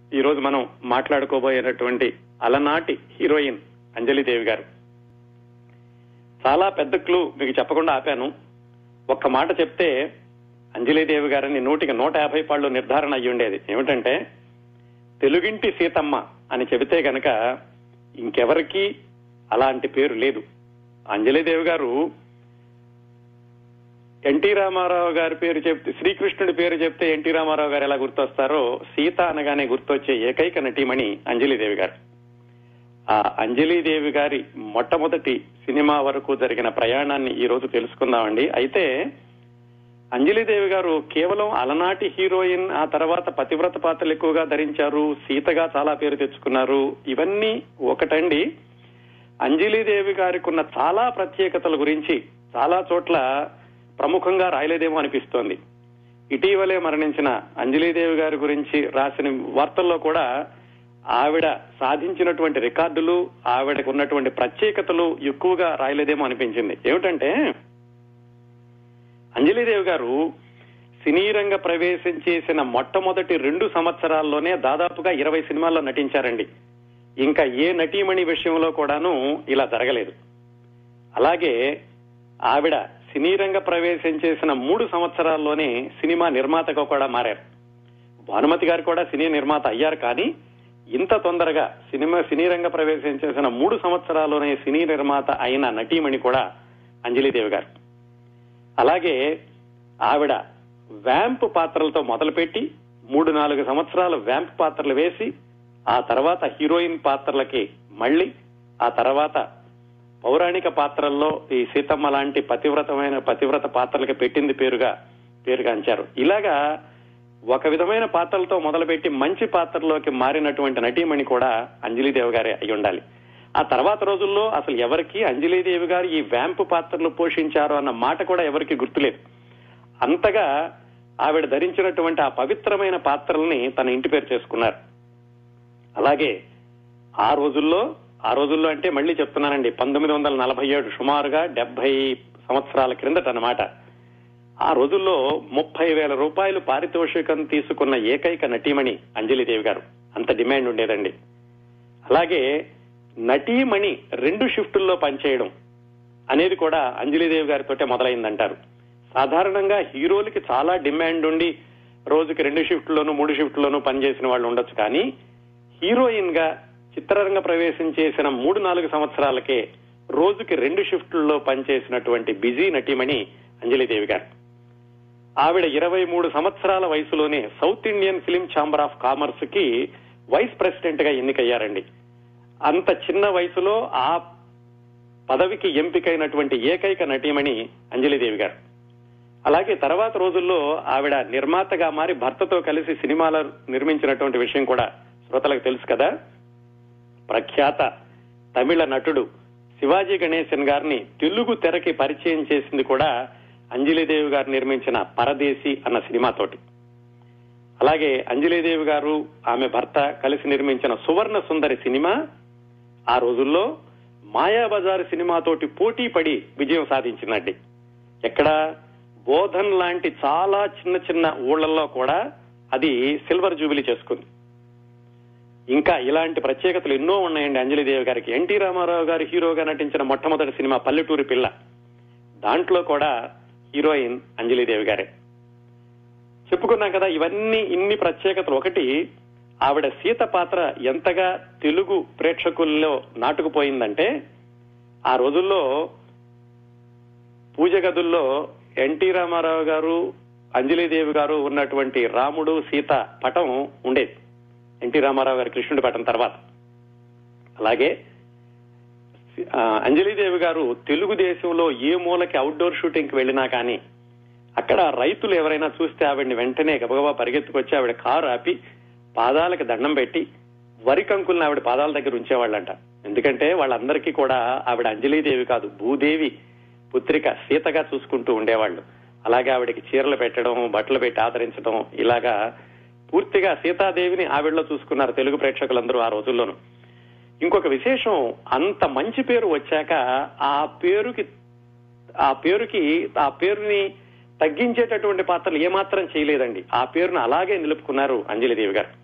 ఈ రోజు మనం మాట్లాడుకోబోయేటటువంటి అలనాటి హీరోయిన్ అంజలిదేవి గారు చాలా పెద్ద క్లూ మీకు చెప్పకుండా ఆపాను ఒక్క మాట చెప్తే అంజలిదేవి గారిని నూటికి నూట యాభై పాళ్ళు నిర్ధారణ అయ్యి ఉండేది ఏమిటంటే తెలుగింటి సీతమ్మ అని చెబితే గనక ఇంకెవరికి అలాంటి పేరు లేదు అంజలిదేవి గారు ఎన్టీ రామారావు గారి పేరు చెప్తే శ్రీకృష్ణుడి పేరు చెప్తే ఎన్టీ రామారావు గారు ఎలా గుర్తొస్తారో సీత అనగానే గుర్తొచ్చే ఏకైక నటీమణి అంజలిదేవి గారు ఆ అంజలిదేవి గారి మొట్టమొదటి సినిమా వరకు జరిగిన ప్రయాణాన్ని ఈ రోజు తెలుసుకుందామండి అయితే అంజలిదేవి గారు కేవలం అలనాటి హీరోయిన్ ఆ తర్వాత పతివ్రత పాత్రలు ఎక్కువగా ధరించారు సీతగా చాలా పేరు తెచ్చుకున్నారు ఇవన్నీ ఒకటండి అంజలిదేవి గారికి ఉన్న చాలా ప్రత్యేకతల గురించి చాలా చోట్ల ప్రముఖంగా రాయలేదేమో అనిపిస్తోంది ఇటీవలే మరణించిన అంజలిదేవి గారి గురించి రాసిన వార్తల్లో కూడా ఆవిడ సాధించినటువంటి రికార్డులు ఆవిడకు ఉన్నటువంటి ప్రత్యేకతలు ఎక్కువగా రాయలేదేమో అనిపించింది ఏమిటంటే అంజలిదేవి గారు సినీ రంగ ప్రవేశం చేసిన మొట్టమొదటి రెండు సంవత్సరాల్లోనే దాదాపుగా ఇరవై సినిమాల్లో నటించారండి ఇంకా ఏ నటీమణి విషయంలో కూడాను ఇలా జరగలేదు అలాగే ఆవిడ సినీ రంగ ప్రవేశం చేసిన మూడు సంవత్సరాల్లోనే సినిమా నిర్మాతగా కూడా మారారు భానుమతి గారు కూడా సినీ నిర్మాత అయ్యారు కానీ ఇంత తొందరగా సినిమా సినీ రంగ ప్రవేశం చేసిన మూడు సంవత్సరాల్లోనే సినీ నిర్మాత అయిన నటీమణి కూడా అంజలిదేవి గారు అలాగే ఆవిడ వ్యాంప్ పాత్రలతో మొదలుపెట్టి మూడు నాలుగు సంవత్సరాలు వ్యాంప్ పాత్రలు వేసి ఆ తర్వాత హీరోయిన్ పాత్రలకి మళ్ళీ ఆ తర్వాత పౌరాణిక పాత్రల్లో ఈ సీతమ్మ లాంటి పతివ్రతమైన పతివ్రత పాత్రలకి పెట్టింది పేరుగా పేరుగాంచారు ఇలాగా ఒక విధమైన పాత్రలతో మొదలుపెట్టి మంచి పాత్రలోకి మారినటువంటి నటీమణి కూడా అంజలిదేవి గారే అయి ఉండాలి ఆ తర్వాత రోజుల్లో అసలు ఎవరికి అంజలిదేవి గారు ఈ వ్యాంపు పాత్రలు పోషించారు అన్న మాట కూడా ఎవరికి గుర్తులేదు అంతగా ఆవిడ ధరించినటువంటి ఆ పవిత్రమైన పాత్రల్ని తన ఇంటి పేరు చేసుకున్నారు అలాగే ఆ రోజుల్లో ఆ రోజుల్లో అంటే మళ్ళీ చెప్తున్నానండి పంతొమ్మిది వందల నలభై ఏడు సుమారుగా డెబ్బై సంవత్సరాల క్రిందట అన్నమాట ఆ రోజుల్లో ముప్పై వేల రూపాయలు పారితోషికం తీసుకున్న ఏకైక నటీమణి అంజలిదేవి గారు అంత డిమాండ్ ఉండేదండి అలాగే నటీమణి రెండు షిఫ్టుల్లో పనిచేయడం అనేది కూడా అంజలిదేవి గారితోటే మొదలైందంటారు సాధారణంగా హీరోలకి చాలా డిమాండ్ ఉండి రోజుకి రెండు షిఫ్ట్లోనూ మూడు షిఫ్ట్లోనూ పనిచేసిన వాళ్ళు ఉండొచ్చు కానీ హీరోయిన్ గా చిత్రరంగ ప్రవేశం చేసిన మూడు నాలుగు సంవత్సరాలకే రోజుకి రెండు షిఫ్టుల్లో పనిచేసినటువంటి బిజీ నటీమణి అంజలిదేవి గారు ఆవిడ ఇరవై మూడు సంవత్సరాల వయసులోనే South Indian film chamber of commerce కి వైస్ ప్రెసిడెంట్ గా ఎన్నికయ్యారండి అంత చిన్న వయసులో ఆ పదవికి ఎంపికైనటువంటి ఏకైక నటీమణి అంజలిదేవి గారు అలాగే తర్వాత రోజుల్లో ఆవిడ నిర్మాతగా మారి భర్తతో కలిసి సినిమాలు నిర్మించినటువంటి విషయం కూడా శ్రోతలకు తెలుసు కదా ప్రఖ్యాత తమిళ నటుడు శివాజీ గణేశన్ గారిని తెలుగు తెరకి పరిచయం చేసింది కూడా అంజలిదేవి గారు నిర్మించిన పరదేశి అన్న సినిమాతోటి అలాగే అంజలిదేవి గారు ఆమె భర్త కలిసి నిర్మించిన సువర్ణ సుందరి సినిమా ఆ రోజుల్లో మాయాబజార్ సినిమాతోటి పోటీ పడి విజయం సాధించిందండి ఎక్కడ బోధన్ లాంటి చాలా చిన్న చిన్న ఊళ్ళల్లో కూడా అది సిల్వర్ జూబిలీ చేసుకుంది ఇంకా ఇలాంటి ప్రత్యేకతలు ఎన్నో ఉన్నాయండి అంజలిదేవి గారికి ఎన్టీ రామారావు గారు హీరోగా నటించిన మొట్టమొదటి సినిమా పల్లెటూరి పిల్ల దాంట్లో కూడా హీరోయిన్ అంజలిదేవి గారే చెప్పుకున్నాం కదా ఇవన్నీ ఇన్ని ప్రత్యేకతలు ఒకటి ఆవిడ సీత పాత్ర ఎంతగా తెలుగు ప్రేక్షకుల్లో నాటుకుపోయిందంటే ఆ రోజుల్లో పూజ గదుల్లో ఎన్టీ రామారావు గారు అంజలిదేవి గారు ఉన్నటువంటి రాముడు సీత పటం ఉండేది ఎన్టీ రామారావు గారి కృష్ణుడి పటం తర్వాత అలాగే ఆ, అంజలిదేవి గారు తెలుగుదేశంలో ఏ మూలకి అవుట్డోర్ షూటింగ్ కి వెళ్ళినా కానీ అక్కడ రైతులు ఎవరైనా చూస్తే ఆవిడని వెంటనే గబగబా పరిగెత్తుకొచ్చి ఆవిడ కారు ఆపి పాదాలకు దండం పెట్టి వరి కంకుల్ని ఆవిడ పాదాల దగ్గర ఉంచేవాళ్ళంట ఎందుకంటే వాళ్ళందరికీ కూడా ఆవిడ అంజలీదేవి కాదు భూదేవి పుత్రిక సీతగా చూసుకుంటూ ఉండేవాళ్ళు అలాగే ఆవిడకి చీరలు పెట్టడం బట్టలు పెట్టి ఆదరించడం ఇలాగా పూర్తిగా సీతాదేవిని ఆవిడలో చూసుకున్నారు తెలుగు ప్రేక్షకులందరూ ఆ రోజుల్లోనూ ఇంకొక విశేషం అంత మంచి పేరు వచ్చాక ఆ పేరుకి ఆ పేరుకి ఆ పేరుని తగ్గించేటటువంటి పాత్రలు ఏమాత్రం చేయలేదండి ఆ పేరును అలాగే నిలుపుకున్నారు అంజలిదేవి గారు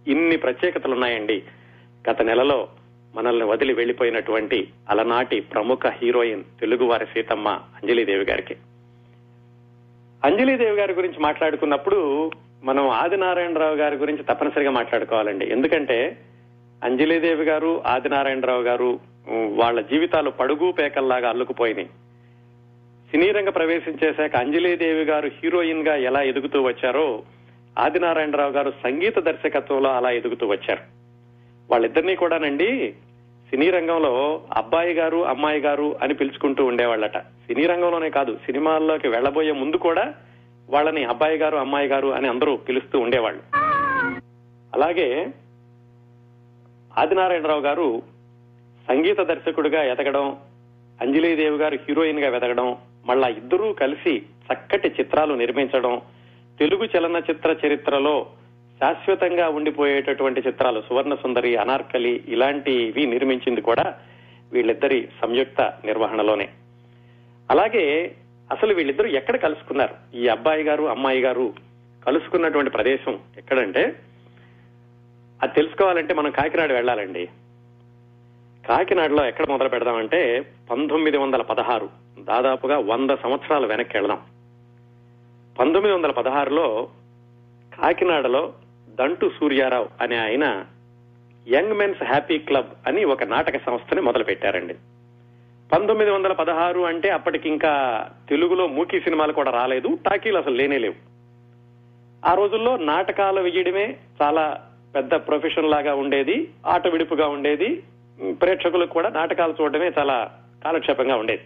ఇన్ని ప్రత్యేకతలు ఉన్నాయండి గత నెలలో మనల్ని వదిలి వెళ్లిపోయినటువంటి అలనాటి ప్రముఖ హీరోయిన్ తెలుగువారి సీతమ్మ అంజలీదేవి గారికి అంజలీదేవి గారి గురించి మాట్లాడుకున్నప్పుడు మనం ఆదినారాయణరావు గారి గురించి తప్పనిసరిగా మాట్లాడుకోవాలండి ఎందుకంటే అంజలీదేవి గారు ఆదినారాయణరావు గారు ఉమ్, వాళ్ళ జీవితాలు పడుగు పేకల్లాగా అల్లుకుపోయినాయి సినీ రంగ ప్రవేశం చేశాక అంజలీదేవి గారు హీరోయిన్ గా ఎలా ఎదుగుతూ వచ్చారో ఆదినారాయణరావు గారు సంగీత దర్శకత్వంలో అలా ఎదుగుతూ వచ్చారు వాళ్ళిద్దరినీ కూడానండి సినీ రంగంలో అబ్బాయి గారు అమ్మాయి గారు అని పిలుచుకుంటూ ఉండేవాళ్ళట సినీ రంగంలోనే కాదు సినిమాల్లోకి వెళ్లబోయే ముందు కూడా వాళ్ళని అబ్బాయి గారు అమ్మాయి గారు అని అందరూ పిలుస్తూ ఉండేవాళ్ళు అలాగే ఆదినారాయణరావు గారు సంగీత దర్శకుడిగా ఎదగడం అంజలీదేవి గారు హీరోయిన్ గా వెదగడం మళ్ళా ఇద్దరూ కలిసి చక్కటి చిత్రాలు నిర్మించడం తెలుగు చలనచిత్ర చరిత్రలో శాశ్వతంగా ఉండిపోయేటటువంటి చిత్రాలు సువర్ణ సుందరి అనార్కలి ఇలాంటివి నిర్మించింది కూడా వీళ్ళిద్దరి సంయుక్త నిర్వహణలోనే అలాగే అసలు వీళ్ళిద్దరూ ఎక్కడ కలుసుకున్నారు ఈ అబ్బాయి గారు అమ్మాయి గారు కలుసుకున్నటువంటి ప్రదేశం ఎక్కడంటే అది తెలుసుకోవాలంటే మనం కాకినాడ వెళ్ళాలండి కాకినాడలో ఎక్కడ మొదలు పెడదామంటే పంతొమ్మిది వందల పదహారు దాదాపుగా వంద సంవత్సరాల వెనక్కి వెళదాం పంతొమ్మిది వందల పదహారులో కాకినాడలో దంటు సూర్యారావు అనే ఆయన యంగ్ మెన్స్ హ్యాపీ క్లబ్ అని ఒక నాటక సంస్థని మొదలు పెట్టారండి పంతొమ్మిది వందల పదహారు అంటే అప్పటికి ఇంకా తెలుగులో మూకీ సినిమాలు కూడా రాలేదు టాకీలు అసలు లేనే లేవు ఆ రోజుల్లో నాటకాలు వేయడమే చాలా పెద్ద ప్రొఫెషన్ లాగా ఉండేది ఆట విడుపుగా ఉండేది ఉమ్, ప్రేక్షకులకు కూడా నాటకాలు చూడడమే చాలా కాలక్షేపంగా ఉండేది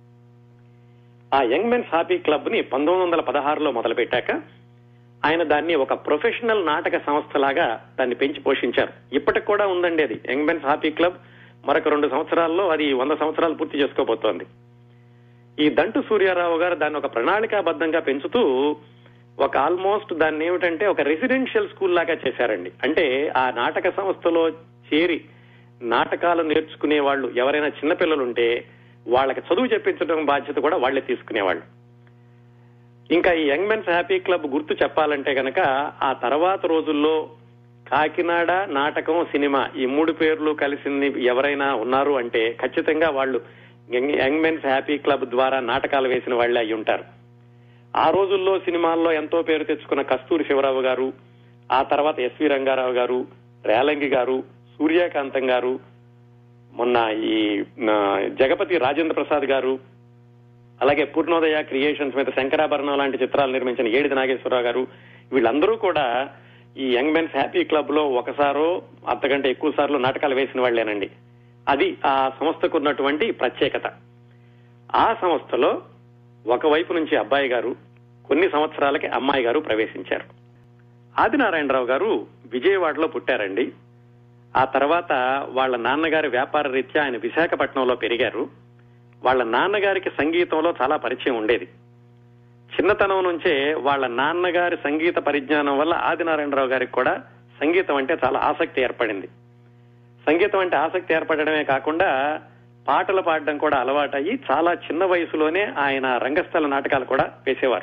ఆ యంగ్ మెన్స్ హ్యాపీ క్లబ్ ని పంతొమ్మిది వందల పదహారులో మొదలు పెట్టాక ఆయన దాన్ని ఒక ప్రొఫెషనల్ నాటక సంస్థలాగా దాన్ని పెంచి పోషించారు ఇప్పటికి కూడా ఉందండి అది యంగ్ మెన్స్ హ్యాపీ క్లబ్ మరొక రెండు సంవత్సరాల్లో అది వంద సంవత్సరాలు పూర్తి చేసుకోబోతోంది ఈ దంటు సూర్యారావు గారు దాన్ని ఒక ప్రణాళికాబద్ధంగా పెంచుతూ ఒక ఆల్మోస్ట్ దాన్ని ఏమిటంటే ఒక రెసిడెన్షియల్ స్కూల్ లాగా చేశారండి అంటే ఆ నాటక సంస్థలో చేరి నాటకాలు నేర్చుకునే వాళ్ళు ఎవరైనా చిన్నపిల్లలు ఉంటే వాళ్ళకి చదువు చెప్పించడం బాధ్యత కూడా వాళ్లే తీసుకునేవాళ్ళు ఇంకా ఈ యంగ్ మెన్స్ హ్యాపీ క్లబ్ గుర్తు చెప్పాలంటే గనక ఆ తర్వాత రోజుల్లో కాకినాడ నాటకం సినిమా ఈ మూడు పేర్లు కలిసింది ఎవరైనా ఉన్నారు అంటే ఖచ్చితంగా వాళ్ళు young young men's happy club ద్వారా నాటకాలు వేసిన వాళ్ళే అయి ఉంటారు ఆ రోజుల్లో సినిమాల్లో ఎంతో పేరు తెచ్చుకున్న కస్తూరి శివరావు గారు ఆ తర్వాత ఎస్వి రంగారావు గారు రేలంగి గారు సూర్యకాంతం గారు మొన్న ఈ ఆ, జగపతి రాజేంద్ర ప్రసాద్ గారు అలాగే పూర్ణోదయ క్రియేషన్స్ మీద శంకరాభరణం లాంటి చిత్రాలు నిర్మించిన ఏడిది నాగేశ్వరరావు గారు వీళ్ళందరూ కూడా ఈ యంగ్ మెన్స్ హ్యాపీ క్లబ్ లో ఒకసారో అంతకంటే ఎక్కువ సార్లు నాటకాలు వేసిన వాళ్లేనండి అది ఆ సంస్థకు ఉన్నటువంటి ప్రత్యేకత ఆ సంస్థలో ఒకవైపు నుంచి అబ్బాయి గారు కొన్ని సంవత్సరాలకి అమ్మాయి గారు ప్రవేశించారు ఆదినారాయణరావు గారు విజయవాడలో పుట్టారండి ఆ తర్వాత వాళ్ళ నాన్నగారి వ్యాపార రీత్యా ఆయన విశాఖపట్నంలో పెరిగారు వాళ్ళ నాన్నగారికి సంగీతంలో చాలా పరిచయం ఉండేది చిన్నతనం నుంచే వాళ్ళ నాన్నగారి సంగీత పరిజ్ఞానం వల్ల ఆదినారాయణరావు గారికి కూడా సంగీతం అంటే చాలా ఆసక్తి ఏర్పడింది సంగీతం అంటే ఆసక్తి ఏర్పడడమే కాకుండా పాటలు పాడడం కూడా అలవాటయ్యి చాలా చిన్న వయసులోనే ఆయన రంగస్థల నాటకాలు కూడా వేసేవారు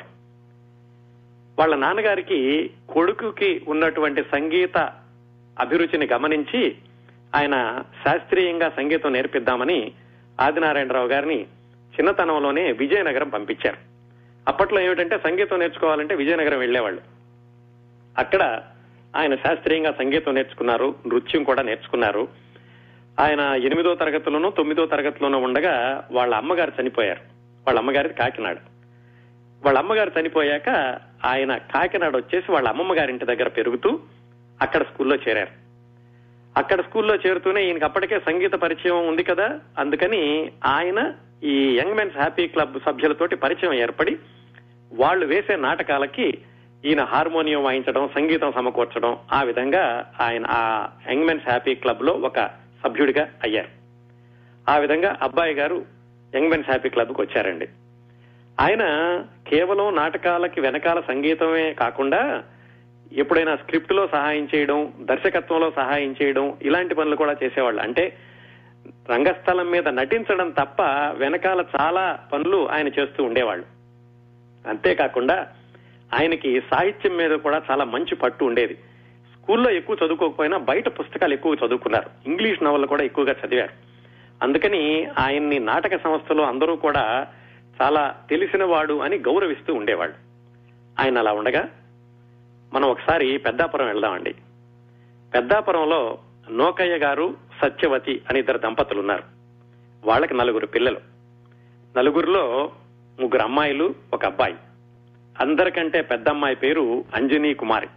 వాళ్ళ నాన్నగారికి కొడుకుకి ఉన్నటువంటి సంగీత అభిరుచిని గమనించి ఆయన శాస్త్రీయంగా సంగీతం నేర్పిద్దామని ఆదినారాయణరావు గారిని చిన్నతనంలోనే విజయనగరం పంపించారు అప్పట్లో ఏమిటంటే సంగీతం నేర్చుకోవాలంటే విజయనగరం వెళ్లేవాళ్ళు అక్కడ ఆయన శాస్త్రీయంగా సంగీతం నేర్చుకున్నారు నృత్యం కూడా నేర్చుకున్నారు ఆయన ఎనిమిదో తరగతిలోనూ తొమ్మిదో తరగతిలోనూ ఉండగా వాళ్ళ అమ్మగారు చనిపోయారు వాళ్ళ అమ్మగారిది కాకినాడ వాళ్ళ అమ్మగారు చనిపోయాక ఆయన కాకినాడ వచ్చేసి వాళ్ళ అమ్మమ్మ గారింటి దగ్గర పెరుగుతూ అక్కడ స్కూల్లో చేరారు అక్కడ స్కూల్లో చేరుతూనే ఈయనకి అప్పటికే సంగీత పరిచయం ఉంది కదా అందుకని ఆయన ఈ యంగ్ మెన్స్ హ్యాపీ క్లబ్ సభ్యులతోటి పరిచయం ఏర్పడి వాళ్ళు వేసే నాటకాలకి ఈయన హార్మోనియం వాయించడం సంగీతం సమకూర్చడం ఆ విధంగా ఆయన ఆ యంగ్ మెన్స్ హ్యాపీ క్లబ్ లో ఒక సభ్యుడిగా అయ్యారు ఆ విధంగా అబ్బాయి గారు యంగ్ మెన్స్ హ్యాపీ క్లబ్ కు వచ్చారండి ఆయన కేవలం నాటకాలకి వెనకాల సంగీతమే కాకుండా ఎప్పుడైనా స్క్రిప్ట్ లో సహాయం చేయడం దర్శకత్వంలో సహాయం చేయడం ఇలాంటి పనులు కూడా చేసేవాళ్ళు అంటే రంగస్థలం మీద నటించడం తప్ప వెనకాల చాలా పనులు ఆయన చేస్తూ ఉండేవాళ్ళు అంతేకాకుండా ఆయనకి సాహిత్యం మీద కూడా చాలా మంచి పట్టు ఉండేది స్కూల్లో ఎక్కువ చదువుకోకపోయినా బయట పుస్తకాలు ఎక్కువ చదువుకున్నారు ఇంగ్లీష్ నవలు కూడా ఎక్కువగా చదివారు అందుకని ఆయన్ని నాటక సంస్థలో అందరూ కూడా చాలా తెలిసిన వాడు అని గౌరవిస్తూ ఉండేవాళ్ళు ఆయన అలా ఉండగా మనం ఒకసారి పెద్దాపురం వెళ్దామండి పెద్దాపురంలో నోకయ్య గారు సత్యవతి అని ఇద్దరు దంపతులు ఉన్నారు వాళ్ళకి నలుగురు పిల్లలు నలుగురిలో ముగ్గురు అమ్మాయిలు ఒక అబ్బాయి అందరికంటే పెద్ద అమ్మాయి పేరు అంజనీ కుమారి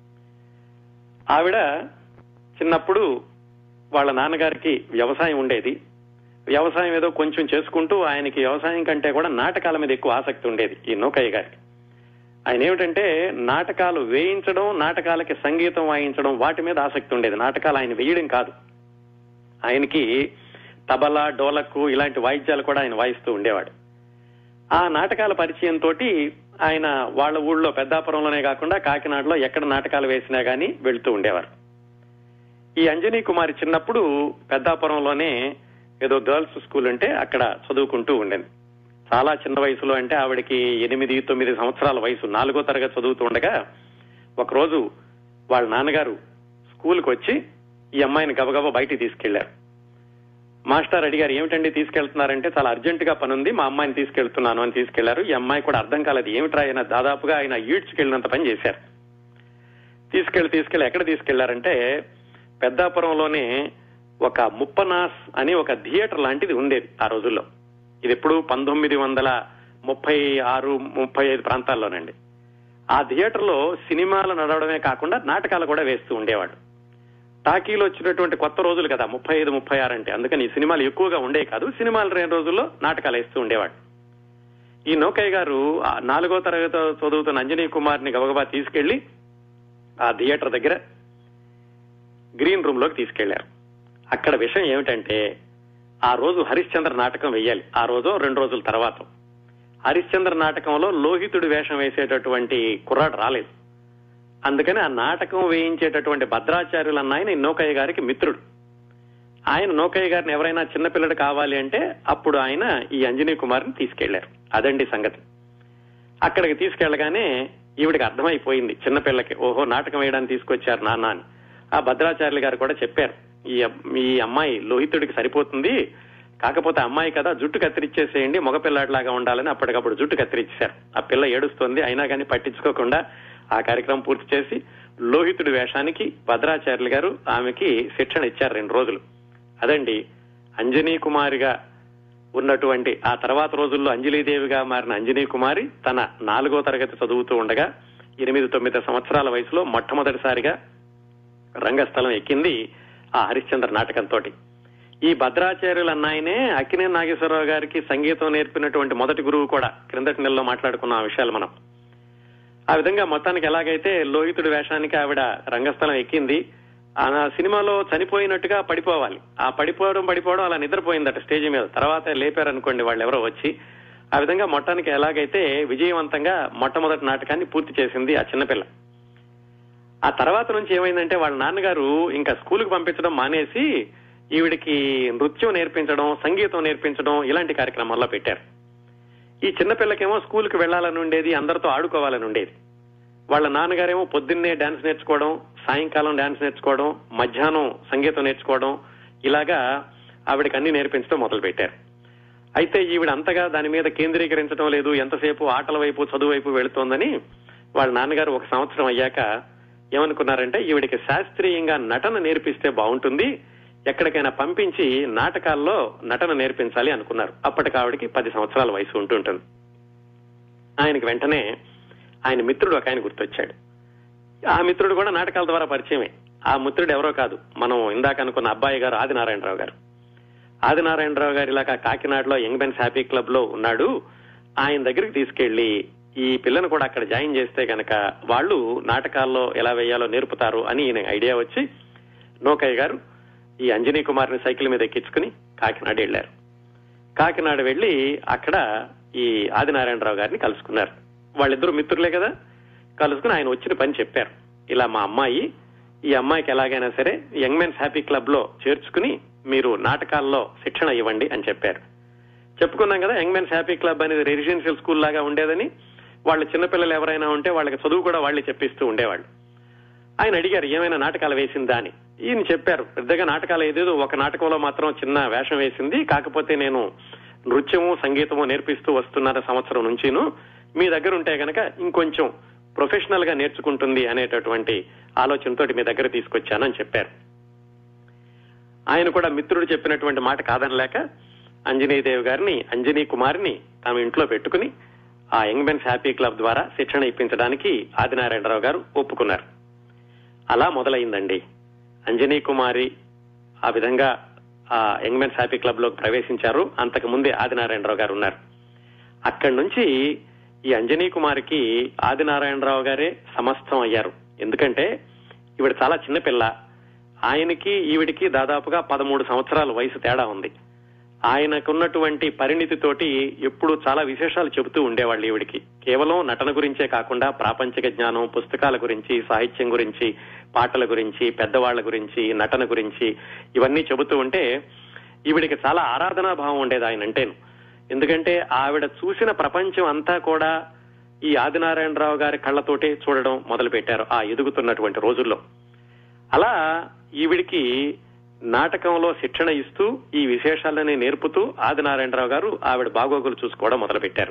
ఆవిడ చిన్నప్పుడు వాళ్ళ నాన్నగారికి వ్యవసాయం ఉండేది వ్యవసాయం ఏదో కొంచెం చేసుకుంటూ ఆయనకి వ్యవసాయం కంటే కూడా నాటకాల మీద ఎక్కువ ఆసక్తి ఉండేది ఈ నౌకయ్య గారికి ఆయన ఏమిటంటే నాటకాలు వేయించడం నాటకాలకి సంగీతం వాయించడం వాటి మీద ఆసక్తి ఉండేది నాటకాలు ఆయన వేయడం కాదు ఆయనకి తబలా డోలకు ఇలాంటి వాయిద్యాలు కూడా ఆయన వాయిస్తూ ఉండేవాడు ఆ నాటకాల పరిచయం తోటి ఆయన వాళ్ళ ఊళ్ళో పెద్దాపురంలోనే కాకుండా కాకినాడలో ఎక్కడ నాటకాలు వేసినా గానీ వెళ్తూ ఉండేవారు ఈ అంజనీ కుమారి చిన్నప్పుడు పెద్దాపురంలోనే ఏదో గర్ల్స్ స్కూల్ ఉంటే అక్కడ చదువుకుంటూ ఉండేది చాలా చిన్న వయసులో అంటే ఆవిడకి ఎనిమిది తొమ్మిది సంవత్సరాల వయసు నాలుగో తరగతి చదువుతూ ఉండగా ఒకరోజు వాళ్ళ నాన్నగారు స్కూల్కి వచ్చి ఈ అమ్మాయిని గబగబా బయటికి తీసుకెళ్లారు మాస్టర్ అడిగారు ఏమిటండి తీసుకెళ్తున్నారంటే చాలా అర్జెంట్ గా పనుంది మా అమ్మాయిని తీసుకెళ్తున్నాను అని తీసుకెళ్లారు ఈ అమ్మాయి కూడా అర్థం కాలేదు ఏమిట్రా ఆయన దాదాపుగా ఆయన ఈడ్చుకెళ్ళినంత పని చేశారు తీసుకెళ్లి తీసుకెళ్లి ఎక్కడ తీసుకెళ్లారంటే పెద్దాపురంలోనే ఒక ముప్పనాస్ అని ఒక థియేటర్ లాంటిది ఉండేది ఆ రోజుల్లో ఇది ఎప్పుడు పంతొమ్మిది వందల ముప్పై ఆరు ముప్పై ఐదు ప్రాంతాల్లోనండి ఆ థియేటర్ లో సినిమాలు నడవడమే కాకుండా నాటకాలు కూడా వేస్తూ ఉండేవాడు టాకీలో వచ్చినటువంటి కొత్త రోజులు కదా ముప్పై ఐదు ముప్పై ఆరు అంటే అందుకని ఈ సినిమాలు ఎక్కువగా ఉండేవి కాదు సినిమాలు రెండు రోజుల్లో నాటకాలు వేస్తూ ఉండేవాడు ఈ నౌకయ్య గారు ఆ నాలుగో తరగతి చదువుతున్న అంజనీ కుమార్ని గబగబా తీసుకెళ్లి ఆ థియేటర్ దగ్గర గ్రీన్ రూమ్ లోకి తీసుకెళ్లారు అక్కడ విషయం ఏమిటంటే ఆ రోజు హరిశ్చంద్ర నాటకం వెయ్యాలి ఆ రోజు రెండు రోజుల తర్వాత హరిశ్చంద్ర నాటకంలో లోహితుడు వేషం వేసేటటువంటి కుర్రాడు రాలేదు అందుకని ఆ నాటకం వేయించేటటువంటి భద్రాచార్యులు అన్న ఆయన ఈ నౌకయ్య గారికి మిత్రుడు ఆయన నౌకయ్య గారిని ఎవరైనా చిన్నపిల్లడు కావాలి అంటే అప్పుడు ఆయన ఈ అంజనీ కుమార్ని తీసుకెళ్లారు అదండి సంగతి అక్కడికి తీసుకెళ్లగానే ఈవిడికి అర్థమైపోయింది చిన్నపిల్లకి ఓహో నాటకం వేయడానికి తీసుకొచ్చారు నాన్న అని ఆ భద్రాచార్యులు గారు కూడా చెప్పారు ఈ అబ్- ఈ అమ్మాయి లోహితుడికి సరిపోతుంది కాకపోతే అమ్మాయి కదా జుట్టు కత్తిరించేసేయండి మగపిల్లాడిలాగా ఉండాలని అప్పటికప్పుడు జుట్టు కత్తిరించారు ఆ పిల్ల ఏడుస్తోంది అయినా కానీ పట్టించుకోకుండా ఆ కార్యక్రమం పూర్తి చేసి లోహితుడి వేషానికి భద్రాచార్యులు గారు ఆమెకి శిక్షణ ఇచ్చారు రెండు రోజులు అదండి అంజనీ కుమారిగా ఉన్నటువంటి ఆ తర్వాత రోజుల్లో అంజలీదేవిగా మారిన అంజనీ కుమారి తన నాలుగో తరగతి చదువుతూ ఉండగా ఎనిమిది తొమ్మిది సంవత్సరాల వయసులో మొట్టమొదటిసారిగా రంగస్థలం ఎక్కింది ఆ హరిశ్చంద్ర నాటకంతో ఈ భద్రాచార్యులు అన్నాయనే అక్కినే నాగేశ్వరరావు గారికి సంగీతం నేర్పినటువంటి మొదటి గురువు కూడా క్రిందటి నెలలో మాట్లాడుకున్న ఆ విషయాలు మనం ఆ విధంగా మొత్తానికి ఎలాగైతే లోహితుడి వేషానికి ఆవిడ రంగస్థలం ఎక్కింది ఆ సినిమాలో చనిపోయినట్టుగా పడిపోవాలి ఆ పడిపోవడం పడిపోవడం అలా నిద్రపోయిందట స్టేజ్ మీద తర్వాత లేపారనుకోండి వాళ్ళు ఎవరో వచ్చి ఆ విధంగా మొత్తానికి ఎలాగైతే విజయవంతంగా మొట్టమొదటి నాటకాన్ని పూర్తి చేసింది ఆ చిన్నపిల్ల ఆ తర్వాత నుంచి ఏమైందంటే వాళ్ళ నాన్నగారు ఇంకా స్కూల్కి పంపించడం మానేసి ఈవిడికి నృత్యం నేర్పించడం సంగీతం నేర్పించడం ఇలాంటి కార్యక్రమాల్లో పెట్టారు ఈ చిన్నపిల్లకేమో స్కూల్కి వెళ్లాలని ఉండేది అందరితో ఆడుకోవాలని ఉండేది వాళ్ళ నాన్నగారేమో పొద్దున్నే డాన్స్ నేర్చుకోవడం సాయంకాలం డాన్స్ నేర్చుకోవడం మధ్యాహ్నం సంగీతం నేర్చుకోవడం ఇలాగా ఆవిడకి అన్ని నేర్పించడం మొదలు పెట్టారు అయితే ఈవిడ అంతగా దాని మీద కేంద్రీకరించడం లేదు ఎంతసేపు ఆటల వైపు చదువు వైపు వెళుతోందని వాళ్ళ నాన్నగారు ఒక సంవత్సరం అయ్యాక ఏమనుకున్నారంటే ఈవిడికి శాస్త్రీయంగా నటన నేర్పిస్తే బాగుంటుంది ఎక్కడికైనా పంపించి నాటకాల్లో నటన నేర్పించాలి అనుకున్నారు అప్పటికి ఆవిడకి పది సంవత్సరాల వయసు ఉంటుంటుంది ఆయనకి వెంటనే ఆయన మిత్రుడు ఒక ఆయన గుర్తొచ్చాడు ఆ మిత్రుడు కూడా నాటకాల ద్వారా పరిచయమే ఆ మిత్రుడు ఎవరో కాదు మనం ఇందాక అనుకున్న అబ్బాయి గారు ఆదినారాయణరావు గారు ఆదినారాయణరావు గారు ఇలాగా కాకినాడలో యంగ్ మెన్స్ హ్యాపీ క్లబ్ లో ఉన్నాడు ఆయన దగ్గరికి తీసుకెళ్లి ఈ పిల్లను కూడా అక్కడ జాయిన్ చేస్తే గనక వాళ్ళు నాటకాల్లో ఎలా వేయాలో నేర్పుతారు అని ఈయన ఐడియా వచ్చి నోకయ్య గారు ఈ అంజనీ కుమార్ని సైకిల్ మీద ఎక్కించుకుని కాకినాడ వెళ్లారు కాకినాడ వెళ్లి అక్కడ ఈ ఆదినారాయణరావు గారిని కలుసుకున్నారు వాళ్ళిద్దరూ మిత్రులే కదా కలుసుకుని ఆయన వచ్చిన పని చెప్పారు ఇలా మా అమ్మాయి ఈ అమ్మాయికి ఎలాగైనా సరే యంగ్ మెన్స్ హ్యాపీ క్లబ్ లో చేర్చుకుని మీరు నాటకాల్లో శిక్షణ ఇవ్వండి అని చెప్పారు చెప్పుకున్నాం కదా యంగ్ మెన్స్ హ్యాపీ క్లబ్ అనేది రెసిడెన్షియల్ స్కూల్ లాగా ఉండేదని వాళ్ళ చిన్నపిల్లలు ఎవరైనా ఉంటే వాళ్ళకి చదువు కూడా వాళ్ళే చెప్పిస్తూ ఉండేవాళ్ళు ఆయన అడిగారు ఏమైనా నాటకాలు వేసిందా అని ఈయన చెప్పారు పెద్దగా నాటకాలు ఏదేదో ఒక నాటకంలో మాత్రం చిన్న వేషం వేసింది కాకపోతే నేను నృత్యము సంగీతము నేర్పిస్తూ వస్తున్న సంవత్సరం నుంచిను మీ దగ్గర ఉంటే గనక ఇంకొంచెం ప్రొఫెషనల్ గా నేర్చుకుంటుంది అనేటటువంటి ఆలోచనతోటి మీ దగ్గర తీసుకొచ్చానని చెప్పారు ఆయన కూడా మిత్రుడు చెప్పినటువంటి మాట కాదనలేక అంజనీదేవి గారిని అంజనీ కుమార్ని తమ ఇంట్లో పెట్టుకుని ఆ యంగ్ మెన్స్ హ్యాపీ క్లబ్ ద్వారా శిక్షణ ఇప్పించడానికి ఆదినారాయణరావు గారు ఒప్పుకున్నారు అలా మొదలైందండి అంజనీ కుమారి ఆ విధంగా ఆ యంగ్ మెన్స్ హ్యాపీ క్లబ్ లో ప్రవేశించారు అంతకు ముందే ఆదినారాయణరావు గారు ఉన్నారు అక్కడి నుంచి ఈ అంజనీ కుమారికి ఆదినారాయణరావు గారే సమస్తం అయ్యారు ఎందుకంటే ఈవిడ చాలా చిన్నపిల్ల ఆయనకి ఈవిడికి దాదాపుగా పదమూడు సంవత్సరాల వయసు తేడా ఉంది ఆయనకున్నటువంటి పరిణితితోటి ఎప్పుడు చాలా విశేషాలు చెబుతూ ఉండేవాళ్ళు ఈవిడికి కేవలం నటన గురించే కాకుండా ప్రాపంచిక జ్ఞానం పుస్తకాల గురించి సాహిత్యం గురించి పాటల గురించి పెద్దవాళ్ల గురించి నటన గురించి ఇవన్నీ చెబుతూ ఉంటే ఈవిడికి చాలా ఆరాధనా భావం ఉండేది ఆయన అంటేను ఎందుకంటే ఆవిడ చూసిన ప్రపంచం అంతా కూడా ఈ ఆదినారాయణరావు గారి కళ్ళతోటే చూడడం మొదలు పెట్టారు ఆ ఎదుగుతున్నటువంటి రోజుల్లో అలా ఈవిడికి నాటకంలో శిక్షణ ఇస్తూ ఈ విశేషాలని నేర్పుతూ ఆదినారాయణరావు గారు ఆవిడ బాగోగులు చూసుకోవడం మొదలు పెట్టారు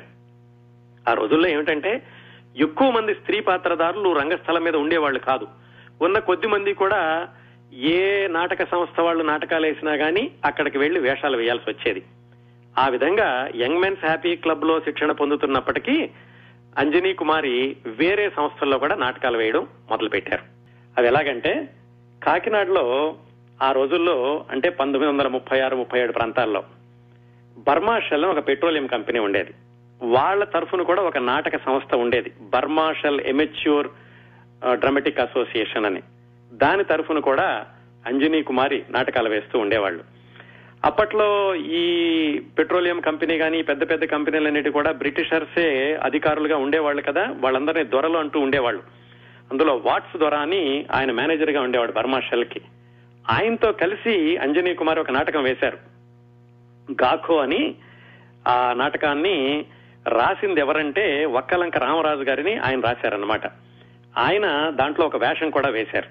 ఆ రోజుల్లో ఏమిటంటే ఎక్కువ మంది స్త్రీ పాత్రదారులు రంగస్థలం మీద ఉండేవాళ్ళు కాదు ఉన్న కొద్ది మంది కూడా ఏ నాటక సంస్థ వాళ్ళు నాటకాలు వేసినా గానీ అక్కడికి వెళ్లి వేషాలు వేయాల్సి వచ్చేది ఆ విధంగా యంగ్ మెన్స్ హ్యాపీ క్లబ్ లో శిక్షణ పొందుతున్నప్పటికీ అంజనీ కుమారి వేరే సంస్థల్లో కూడా నాటకాలు వేయడం మొదలు పెట్టారు అది ఎలాగంటే కాకినాడలో ఆ రోజుల్లో అంటే పంతొమ్మిది వందల ముప్పై ఆరు ముప్పై ఏడు ప్రాంతాల్లో బర్మా షెల్ అని ఒక పెట్రోలియం కంపెనీ ఉండేది వాళ్ళ తరఫున కూడా ఒక నాటక సంస్థ ఉండేది Burma Shell amateur dramatic association అని దాని తరఫున కూడా అంజనీ కుమారి నాటకాలు వేస్తూ ఉండేవాళ్ళు అప్పట్లో ఈ పెట్రోలియం కంపెనీ కానీ పెద్ద పెద్ద కంపెనీలన్నిటి కూడా బ్రిటిషర్సే అధికారులుగా ఉండేవాళ్ళు కదా వాళ్ళందరినీ దొరలు అంటూ ఉండేవాళ్ళు అందులో వాట్స్ దొర అని ఆయన మేనేజర్ గా ఉండేవాడు బర్మా షెల్ కి ఆయనతో కలిసి అంజనీ కుమార్ ఒక నాటకం వేశారు గాఖో అని ఆ నాటకాన్ని రాసింది ఎవరంటే వక్కలంక రామరాజు గారిని ఆయన రాశారనమాట ఆయన దాంట్లో ఒక వేషం కూడా వేశారు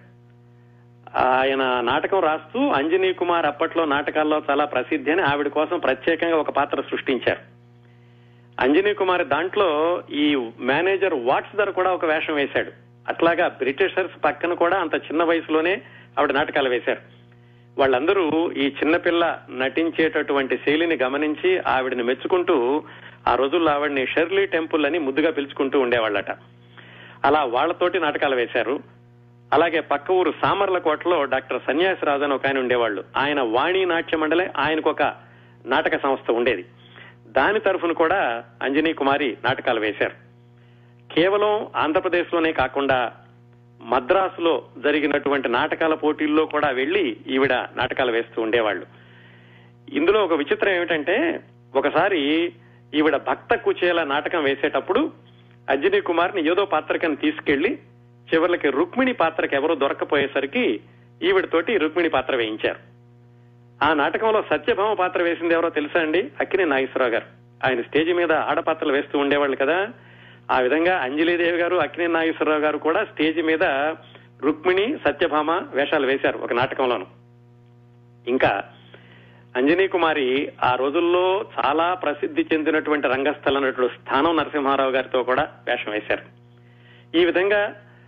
ఆయన నాటకం రాస్తూ అంజనీ కుమార్ అప్పట్లో నాటకాల్లో చాలా ప్రసిద్ధి అని ఆవిడ కోసం ప్రత్యేకంగా ఒక పాత్ర సృష్టించారు అంజనీ కుమార్ దాంట్లో ఈ మేనేజర్ వాట్స్ ధర కూడా ఒక వేషం వేశాడు అట్లాగా బ్రిటిషర్స్ పక్కన కూడా అంత చిన్న వయసులోనే ఆవిడ నాటకాలు వేశారు వాళ్ళందరూ ఈ చిన్నపిల్ల నటించేటటువంటి శైలిని గమనించి ఆవిడని మెచ్చుకుంటూ ఆ రోజుల్లో ఆవిడని షెర్లీ టెంపుల్ అని ముద్దుగా పిలుచుకుంటూ ఉండేవాళ్ళట అలా వాళ్లతోటి నాటకాలు వేశారు అలాగే పక్క ఊరు సామర్లకోటలో డాక్టర్ సన్యాసిరాజు అని ఒక ఆయన ఉండేవాళ్ళు ఆయన వాణి నాట్య మండలే ఆయనకు ఒక నాటక సంస్థ ఉండేది దాని తరఫున కూడా అంజనీ కుమారి నాటకాలు వేశారు కేవలం ఆంధ్రప్రదేశ్ లోనే కాకుండా మద్రాసులో జరిగినటువంటి నాటకాల పోటీల్లో కూడా వెళ్లి ఈవిడ నాటకాలు వేస్తూ ఉండేవాళ్ళు ఇందులో ఒక విచిత్రం ఏమిటంటే ఒకసారి ఈవిడ భక్త కుచేల నాటకం వేసేటప్పుడు అంజనీ కుమార్ని ఏదో పాత్రకని తీసుకెళ్లి చివరికి రుక్మిణి పాత్రకి ఎవరో దొరకపోయేసరికి ఈవిడతోటి రుక్మిణి పాత్ర వేయించారు ఆ నాటకంలో సత్యభామ పాత్ర వేసింది ఎవరో తెలుసా అండి అక్కినే నాగేశ్వరరావు గారు ఆయన స్టేజ్ మీద ఆడపాత్రలు వేస్తూ ఉండేవాళ్ళు కదా ఆ విధంగా అంజలీదేవి గారు అక్కినే నాగేశ్వరరావు గారు కూడా స్టేజ్ మీద రుక్మిణి సత్యభామ వేషాలు వేశారు ఒక నాటకంలోను ఇంకా అంజనీ కుమారి ఆ రోజుల్లో చాలా ప్రసిద్ధి చెందినటువంటి రంగస్థల నటుడు స్థానం నరసింహారావు గారితో కూడా వేషం వేశారు ఈ విధంగా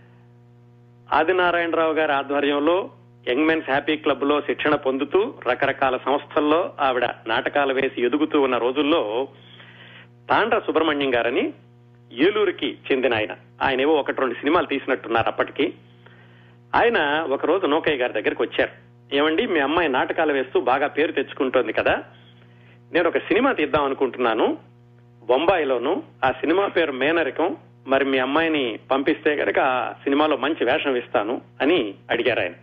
ఆదినారాయణరావు గారి ఆధ్వర్యంలో యంగ్ మెన్స్ హ్యాపీ క్లబ్ లో శిక్షణ పొందుతూ రకరకాల సంస్థల్లో ఆవిడ నాటకాలు వేసి ఎదుగుతూ ఉన్న రోజుల్లో తాండ్ర సుబ్రహ్మణ్యం గారని ఏలూరుకి చెందిన ఆయన ఆయన ఏవో ఒకటి రెండు సినిమాలు తీసినట్టున్నారు అప్పటికి ఆయన ఒక రోజు నోకయ్య గారి దగ్గరికి వచ్చారు ఏమండి మీ అమ్మాయి నాటకాలు వేస్తూ బాగా పేరు తెచ్చుకుంటోంది కదా నేను ఒక సినిమా తీద్దాం అనుకుంటున్నాను బొంబాయిలోను ఆ సినిమా పేరు మేనరికం మరి మీ అమ్మాయిని పంపిస్తే కనుక ఆ సినిమాలో మంచి వేషం ఇస్తాను అని అడిగారు ఆయన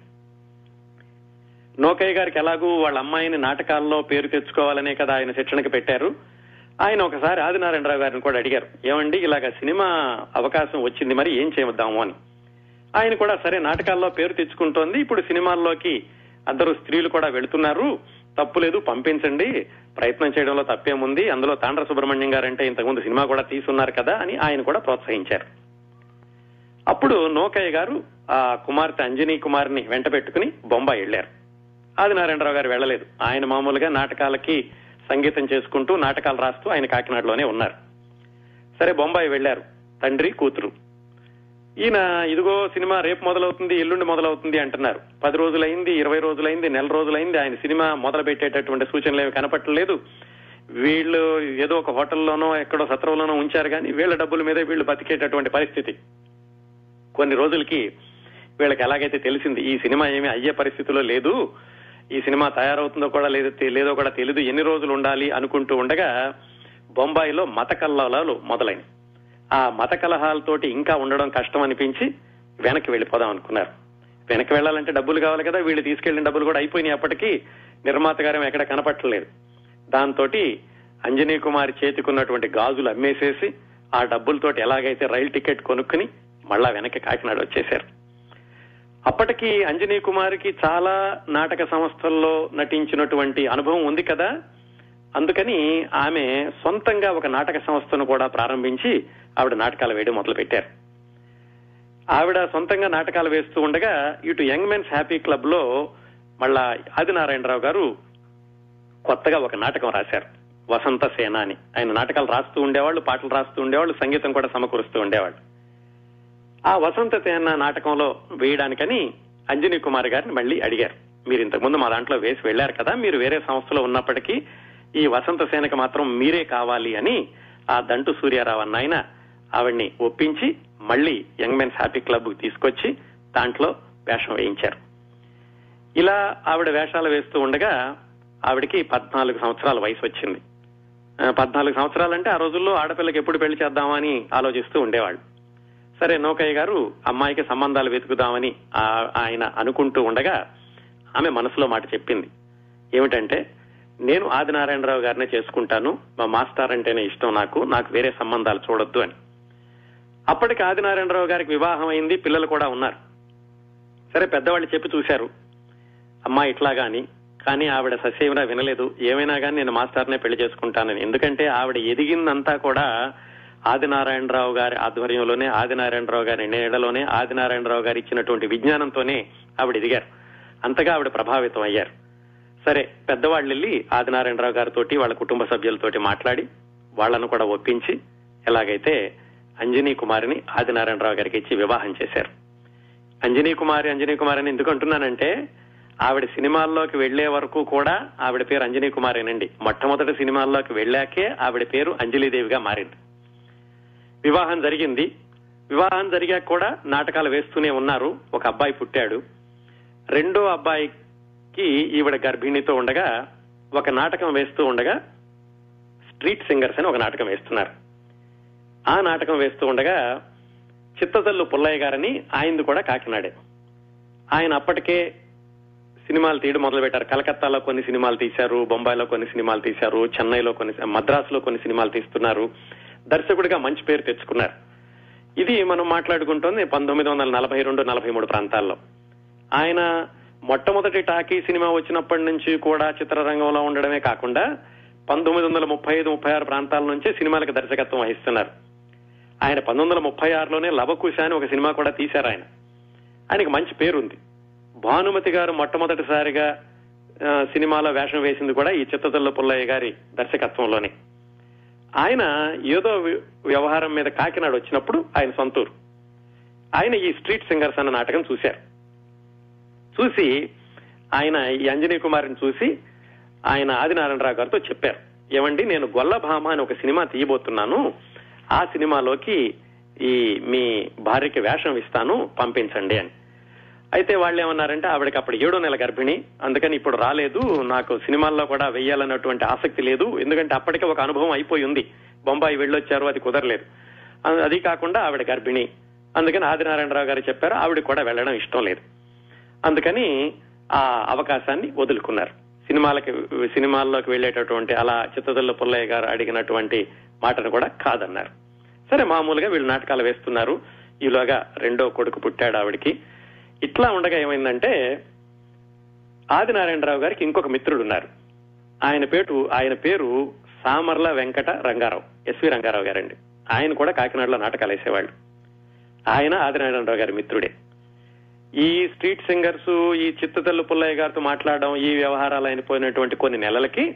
నోకయ్య గారికి ఎలాగూ వాళ్ళ అమ్మాయిని నాటకాల్లో పేరు తెచ్చుకోవాలనే కదా ఆయన శిక్షణకి పెట్టారు ఆయన ఒకసారి ఆదినారాయణరావు గారిని కూడా అడిగారు ఏమండి ఇలాగ సినిమా అవకాశం వచ్చింది మరి ఏం చేద్దాము అని ఆయన కూడా సరే నాటకాల్లో పేరు తెచ్చుకుంటోంది ఇప్పుడు సినిమాల్లోకి అందరూ స్త్రీలు కూడా వెళుతున్నారు తప్పు లేదు పంపించండి ప్రయత్నం చేయడంలో తప్పేముంది అందులో తాండ్ర సుబ్రహ్మణ్యం గారంటే ఇంతకుముందు సినిమా కూడా తీసున్నారు కదా అని ఆయన కూడా ప్రోత్సహించారు అప్పుడు నోకయ్య గారు ఆ కుమార్తె అంజనీ కుమార్ని వెంట పెట్టుకుని బొంబాయి వెళ్లారు ఆదినారాయణరావు గారు వెళ్ళలేదు ఆయన మామూలుగా నాటకాలకి సంగీతం చేసుకుంటూ నాటకాలు రాస్తూ ఆయన కాకినాడలోనే ఉన్నారు సరే బొంబాయి వెళ్లారు తండ్రి కూతురు ఈయన ఇదిగో సినిమా రేపు మొదలవుతుంది ఎల్లుండి మొదలవుతుంది అంటున్నారు పది రోజులైంది ఇరవై రోజులైంది నెల రోజులైంది ఆయన సినిమా మొదలు పెట్టేటటువంటి సూచనలు ఏమి కనపట్టలేదు వీళ్ళు ఏదో ఒక హోటల్లోనో ఎక్కడో సత్రంలోనో ఉంచారు కానీ వీళ్ళ డబ్బుల మీదే వీళ్ళు బతికేటటువంటి పరిస్థితి కొన్ని రోజులకి వీళ్ళకి ఎలాగైతే తెలిసింది ఈ సినిమా ఏమీ అయ్యే పరిస్థితిలో లేదు ఈ సినిమా తయారవుతుందో కూడా లేదు లేదో కూడా తెలియదు ఎన్ని రోజులు ఉండాలి అనుకుంటూ ఉండగా బొంబాయిలో మత కల్లాలు మొదలైనవి ఆ మత కలహాలతోటి ఇంకా ఉండడం కష్టం అనిపించి వెనక్కి వెళ్ళిపోదాం అనుకున్నారు వెనక్కి వెళ్ళాలంటే డబ్బులు కావాలి కదా వీళ్ళు తీసుకెళ్లిన డబ్బులు కూడా అయిపోయినాయి అప్పటికి నిర్మాత గారం ఎక్కడ కనపట్టలేదు దాంతో అంజనీ కుమారి చేతికున్నటువంటి గాజులు అమ్మేసేసి ఆ డబ్బులతోటి ఎలాగైతే రైలు టికెట్ కొనుక్కుని మళ్ళా వెనక్కి కాకినాడ వచ్చేశారు అప్పటికి అంజనీ కుమారికి చాలా నాటక సంస్థల్లో నటించినటువంటి అనుభవం ఉంది కదా అందుకని ఆమె సొంతంగా ఒక నాటక సంస్థను కూడా ప్రారంభించి ఆవిడ నాటకాలు వేయడం మొదలు పెట్టారు ఆవిడ సొంతంగా నాటకాలు వేస్తూ ఉండగా ఇటు యంగ్ మెన్స్ హ్యాపీ క్లబ్ లో మళ్ళా ఆదినారాయణరావు గారు కొత్తగా ఒక నాటకం రాశారు వసంత సేన అని ఆయన నాటకాలు రాస్తూ ఉండేవాళ్ళు పాటలు రాస్తూ ఉండేవాళ్ళు సంగీతం కూడా సమకూరుస్తూ ఉండేవాళ్ళు ఆ వసంత సేన నాటకంలో వేయడానికని అంజనీ కుమార్ గారిని మళ్ళీ అడిగారు మీరు ఇంతకుముందు మా దాంట్లో వేసి వెళ్లారు కదా మీరు వేరే సంస్థలో ఉన్నప్పటికీ ఈ వసంత సేనకి మాత్రం మీరే కావాలి అని ఆ దంటు సూర్యారావు అన్న ఆయన ఆవిడ్ని ఒప్పించి మళ్ళీ యంగ్ మెన్స్ హ్యాపీ క్లబ్ తీసుకొచ్చి దాంట్లో వేషం వేయించారు ఇలా ఆవిడ వేషాలు వేస్తూ ఉండగా ఆవిడకి పద్నాలుగు సంవత్సరాల వయసు వచ్చింది ఆ, పద్నాలుగు సంవత్సరాలంటే ఆ రోజుల్లో ఆడపిల్లకి ఎప్పుడు పెళ్లి చేద్దామని ఆలోచిస్తూ ఉండేవాళ్ళు సరే నౌకయ్య గారు అమ్మాయికి సంబంధాలు వెతుకుదామని ఆ- ఆయన అనుకుంటూ ఉండగా ఆమె మనసులో మాట చెప్పింది ఏమిటంటే నేను ఆదినారాయణరావు గారినే చేసుకుంటాను మా మాస్టర్ అంటేనే ఇష్టం నాకు నాకు వేరే సంబంధాలు చూడొద్దు అని అప్పటికి ఆదినారాయణరావు గారికి వివాహం అయింది పిల్లలు కూడా ఉన్నారు సరే పెద్దవాళ్ళు చెప్పి చూశారు అమ్మాయి ఇట్లాగా అని కానీ ఆవిడ ససేమిరా వినలేదు ఏమైనా కానీ నేను మాస్టర్నే పెళ్లి చేసుకుంటానని ఎందుకంటే ఆవిడ ఎదిగిందంతా కూడా ఆదినారాయణరావు గారి ఆధ్వర్యంలోనే ఆదినారాయణరావు గారి నీడలోనే ఆదినారాయణరావు గారు ఇచ్చినటువంటి విజ్ఞానంతోనే ఆవిడ ఎదిగారు అంతగా ఆవిడ ప్రభావితం అయ్యారు సరే పెద్దవాళ్ళు వెళ్ళి ఆదినారాయణరావు గారితోటి వాళ్ళ కుటుంబ సభ్యులతోటి మాట్లాడి వాళ్ళను కూడా ఒప్పించి ఎలాగైతే అంజనీ కుమారిని ఆదినారాయణరావు గారికి ఇచ్చి వివాహం చేశారు అంజనీ కుమారి అంజనీ కుమారి అని ఎందుకు అంటున్నానంటే ఆవిడ సినిమాల్లోకి వెళ్లే వరకు కూడా ఆవిడ పేరు అంజనీ కుమారేనండి మొట్టమొదటి సినిమాల్లోకి వెళ్ళాకే ఆవిడ పేరు అంజలీదేవిగా మారింది వివాహం జరిగింది వివాహం జరిగాక కూడా నాటకాలు వేస్తూనే ఉన్నారు ఒక అబ్బాయి పుట్టాడు రెండో అబ్బాయికి ఈవిడ గర్భిణితో ఉండగా ఒక నాటకం వేస్తూ ఉండగా స్ట్రీట్ సింగర్స్ అని ఒక నాటకం వేస్తున్నారు ఆ నాటకం వేస్తూ ఉండగా చిత్తతల్లు పుల్లయ్య గారని ఆయనది కూడా కాకినాడే ఆయన అప్పటికే సినిమాలు తీయడం మొదలు పెట్టారు కలకత్తాలో కొన్ని సినిమాలు తీశారు బొంబాయిలో కొన్ని సినిమాలు తీశారు చెన్నైలో కొన్ని మద్రాసులో కొన్ని సినిమాలు తీస్తున్నారు దర్శకుడిగా మంచి పేరు తెచ్చుకున్నారు ఇది మనం మాట్లాడుకుంటోంది పంతొమ్మిది వందల నలభై రెండు నలభై మూడు ప్రాంతాల్లో ఆయన మొట్టమొదటి టాకీ సినిమా వచ్చినప్పటి నుంచి కూడా చిత్రరంగంలో ఉండడమే కాకుండా పంతొమ్మిది వందల ముప్పై ఐదు ముప్పై ఆరు ప్రాంతాల నుంచే సినిమాలకు దర్శకత్వం వహిస్తున్నారు ఆయన పంతొమ్మిది వందల ముప్పై ఆరులోనే లవకుశ అని ఒక సినిమా కూడా తీశారు ఆయన ఆయనకి మంచి పేరుంది భానుమతి గారు మొట్టమొదటిసారిగా ఆ, సినిమాలో వేషం వేసింది కూడా ఈ చిత్తతల్ల పుల్లయ్య గారి దర్శకత్వంలోనే ఆయన ఏదో వ్య- వ్యవహారం మీద కాకినాడ వచ్చినప్పుడు ఆయన సొంతూరు ఆయన ఈ స్ట్రీట్ సింగర్స్ అన్న నాటకం చూశారు చూసి ఆయన ఈ అంజనీ కుమార్ని చూసి ఆయన ఆదినారాయణరావు గారితో చెప్పారు ఏమండి నేను గొల్లభామ అని ఒక సినిమా తీయబోతున్నాను ఆ సినిమాలోకి ఈ మీ భార్యకి వేషం ఇస్తాను పంపించండి అని అయితే వాళ్ళు ఏమన్నారంటే ఆవిడకి అప్పుడు ఏడో నెల గర్భిణి అందుకని ఇప్పుడు రాలేదు నాకు సినిమాల్లో కూడా వెయ్యాలన్నటువంటి ఆసక్తి లేదు ఎందుకంటే అప్పటికే ఒక అనుభవం అయిపోయి ఉంది బొంబాయి వెళ్ళొచ్చారు అది కుదరలేదు అ- అది కాకుండా ఆవిడ గర్భిణి అందుకని ఆదినారాయణరావు గారు చెప్పారు ఆవిడ కూడా వెళ్ళడం ఇష్టం లేదు అందుకని ఆ అవకాశాన్ని వదులుకున్నారు సినిమాలకి సినిమాల్లోకి వెళ్ళేటటువంటి అలా చిత్తదల్ల పుల్లయ్య గారు అడిగినటువంటి మాటను కూడా కాదన్నారు సరే మామూలుగా వీళ్ళు నాటకాలు వేస్తున్నారు ఈలోగా రెండో కొడుకు పుట్టాడు ఆవిడికి ఇట్లా ఉండగా ఏమైందంటే ఆదినారాయణరావు గారికి ఇంకొక మిత్రుడు ఉన్నారు ఆయన పేరు ఆయన పేరు సామర్ల వెంకట రంగారావు ఎస్వి రంగారావు గారండి ఆయన కూడా కాకినాడలో నాటకాలు వేసేవాళ్ళు ఆయన ఆదినారాయణరావు గారి మిత్రుడే ఈ స్ట్రీట్ సింగర్స్ ఈ చిత్తతల్లు పుల్లయ్య గారితో మాట్లాడడం ఈ వ్యవహారాలు అయిపోయినటువంటి కొన్ని నెలలకి